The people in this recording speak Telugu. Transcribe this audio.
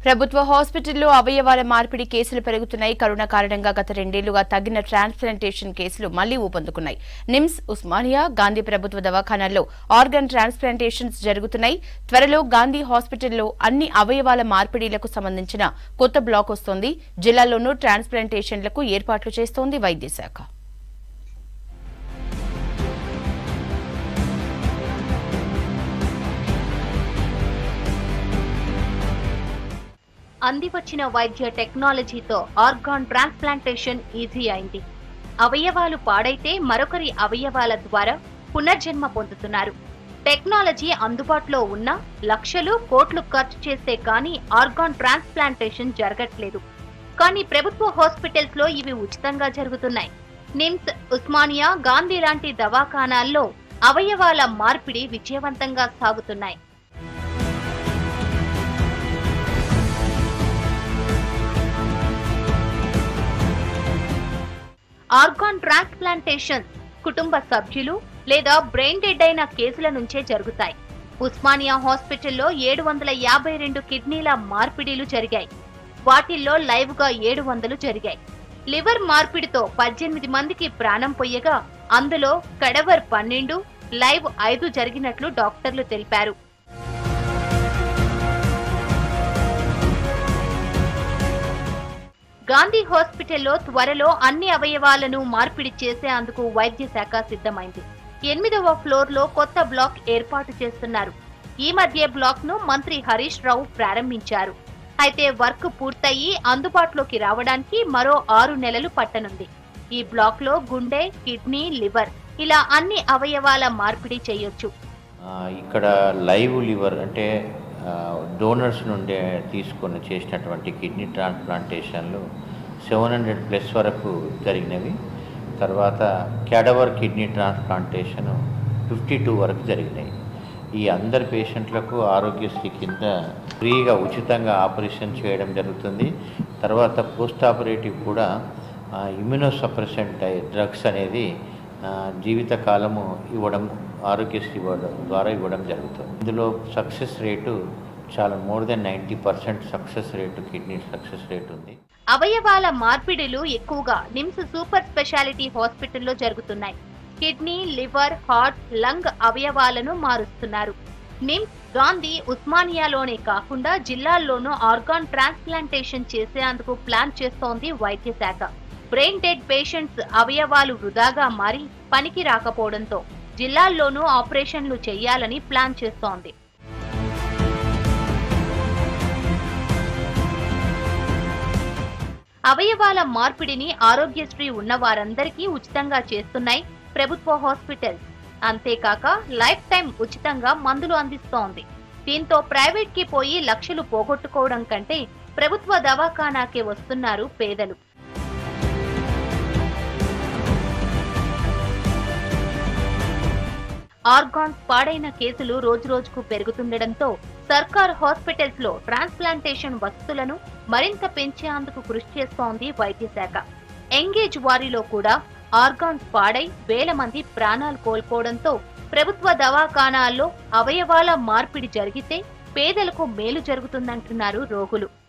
ప్రభుత్వ హాస్పిటల్లో అవయవాల మార్పిడి కేసులు పెరుగుతున్నాయి కరోనా కారణంగా గత రెండేళ్లుగా తగ్గిన ట్రాన్స్ప్లాంటేషన్ కేసులు మళ్లీ ఊపందుకున్నాయి నిమ్స్ ఉస్మానియా గాంధీ ప్రభుత్వ దవాఖానాల్లో ఆర్గన్ ట్రాన్స్ప్లాంటేషన్స్ జరుగుతున్నాయి త్వరలో గాంధీ హాస్పిటల్లో అన్ని అవయవాల మార్పిడిలకు సంబంధించిన కొత్త బ్లాక్ వస్తోంది జిల్లాల్లోనూ ట్రాన్స్ప్లాంటేషన్లకు ఏర్పాట్లు చేస్తోంది వైద్య శాఖ అందివచ్చిన వైద్య టెక్నాలజీతో ఆర్గాన్ ట్రాన్స్ప్లాంటేషన్ ఈజీ అయింది అవయవాలు పాడైతే మరొకరి అవయవాల ద్వారా పునర్జన్మ పొందుతున్నారు టెక్నాలజీ అందుబాటులో ఉన్న లక్షలు కోట్లు ఖర్చు చేస్తే కానీ ఆర్గాన్ ట్రాన్స్ప్లాంటేషన్ జరగట్లేదు కానీ ప్రభుత్వ హాస్పిటల్స్ లో ఇవి ఉచితంగా జరుగుతున్నాయి నిమ్స్ ఉస్మానియా గాంధీ లాంటి దవాఖానాల్లో అవయవాల మార్పిడి విజయవంతంగా సాగుతున్నాయి ఆర్గాన్ ట్రాన్స్ప్లాంటేషన్ కుటుంబ సభ్యులు లేదా బ్రెయిన్ డెడ్ అయిన కేసుల నుంచే జరుగుతాయి ఉస్మానియా హాస్పిటల్లో ఏడు వందల యాభై రెండు కిడ్నీల మార్పిడిలు జరిగాయి వాటిల్లో లైవ్ గా ఏడు వందలు జరిగాయి లివర్ మార్పిడితో పద్దెనిమిది మందికి ప్రాణం పోయగా అందులో కడవర్ పన్నెండు లైవ్ ఐదు జరిగినట్లు డాక్టర్లు తెలిపారు గాంధీ హాస్పిటల్లో త్వరలో అన్ని అవయవాలను మార్పిడి చేసేందుకు వైద్య శాఖ సిద్ధమైంది ఎనిమిదవ ఫ్లోర్ లో కొత్త బ్లాక్ ఏర్పాటు చేస్తున్నారు ఈ మధ్య బ్లాక్ ను మంత్రి హరీష్ రావు ప్రారంభించారు అయితే వర్క్ పూర్తయి అందుబాటులోకి రావడానికి మరో ఆరు నెలలు పట్టనుంది ఈ బ్లాక్ లో గుండె కిడ్నీ లివర్ ఇలా అన్ని అవయవాల మార్పిడి చేయొచ్చు ఆ, ఇక్కడ లైవ్ లివర్ అంటే డోనర్స్ నుండి తీసుకొని చేసినటువంటి కిడ్నీ ట్రాన్స్ప్లాంటేషన్లు సెవెన్ హండ్రెడ్ ప్లస్ వరకు జరిగినవి తర్వాత cadaver kidney transplantation fifty two వరకు జరిగినాయి ఈ అందరి పేషెంట్లకు ఆరోగ్యశ్రీ కింద ఫ్రీగా ఉచితంగా ఆపరేషన్ చేయడం జరుగుతుంది తర్వాత పోస్ట్ ఆపరేటివ్ కూడా ఇమ్యూనో సప్రెసెంట్ డ్రగ్స్ అనేది ఆ, జీవితకాలము ఇవ్వడం ఆరోగ్యశ్రీ ఇవ్వడం ద్వారా ఇవ్వడం జరుగుతుంది ఇందులో సక్సెస్ రేటు చాలా more than ninety percent success rate kidney success rate ఉంది అవయవాల మార్పిడులు ఎక్కువగా నిమ్స్ సూపర్ స్పెషాలిటీ హాస్పిటల్లో జరుగుతున్నాయి కిడ్నీ లివర్ హార్ట్ లంగ్ అవయవాలను మారుస్తున్నారు నిమ్స్ గాంధీ ఉస్మానియాలోనే కాకుండా జిల్లాల్లోనూ ఆర్గాన్ ట్రాన్స్ప్లాంటేషన్ చేసేందుకు ప్లాన్ చేస్తోంది వైద్య శాఖ బ్రెయిన్ డెడ్ పేషెంట్స్ అవయవాలు వృధాగా మారి పనికి రాకపోవడంతో జిల్లాల్లోనూ ఆపరేషన్లు చేయాలని ప్లాన్ చేస్తోంది అవయవాల మార్పిడిని ఆరోగ్యశ్రీ ఉన్న వారందరికీ ఉచితంగా చేస్తున్నాయి ప్రభుత్వ హాస్పిటల్స్ అంతేకాక లైఫ్ టైం ఉచితంగా మందులు అందిస్తోంది దీంతో ప్రైవేట్ కి పోయి లక్షలు పోగొట్టుకోవడం కంటే ప్రభుత్వ దవాఖానాకే వస్తున్నారు పేదలు ఆర్గాన్స్ పాడైన కేసులు రోజురోజుకు పెరుగుతుండటంతో సర్కార్ హాస్పిటల్స్ లో ట్రాన్స్ప్లాంటేషన్ వసతులను మరింత పెంచేందుకు కృషి చేస్తోంది వైద్య శాఖ ఎంగేజ్ వారిలో కూడా ఆర్గాన్స్ పాడై వేల మంది ప్రాణాలు కోల్పోవడంతో ప్రభుత్వ దవాఖానాల్లో అవయవాల మార్పిడి జరిగితే పేదలకు మేలు జరుగుతుందంటున్నారు రోగులు